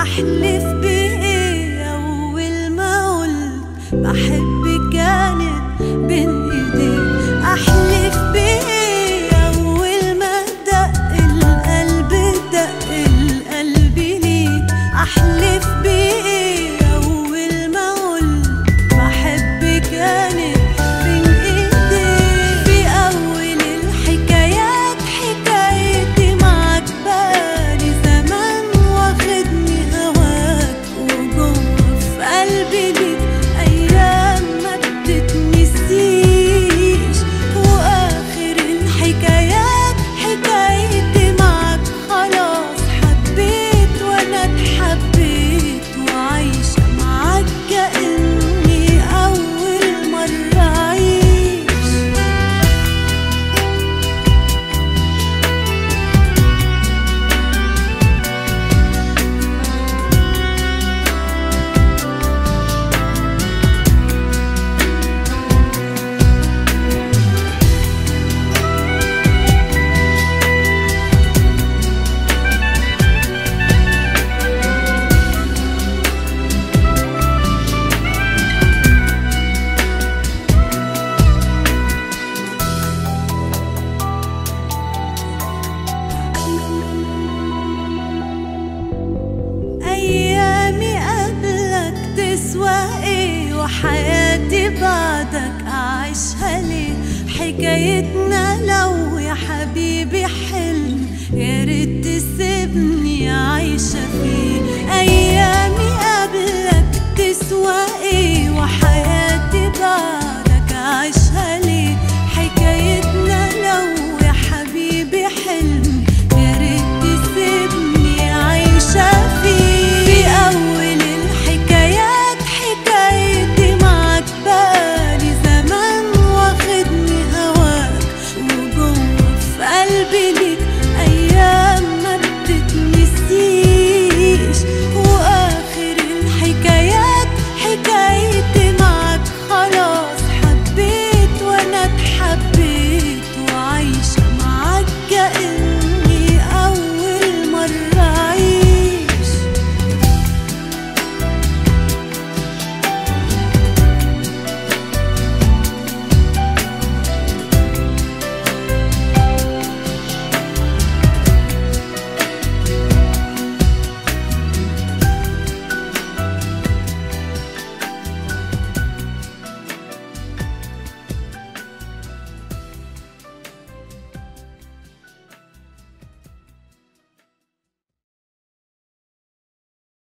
أحلف بإيه أول ما قلت بحبك كانت بين إيديك أحلف بإيه أول ما دق القلب دق القلب ليك أحلف بإيه أول ما قلت بحبك كانت بين إيديك في أول الحكايات حكايتي معاك بقالي زمان واخدني هواك وجوه في قلبي ليك أيام ما بتتنسيش وآخر الحكايات حكايتي معاك خلاص حبيت وأنا اتحبيت وعايشة معاك كأني أول مرة أعيش أيامي قبلك تسوى إيه وحياتي بعدك أعيشها ليه حكايتنا لو يا حبيبي حلوة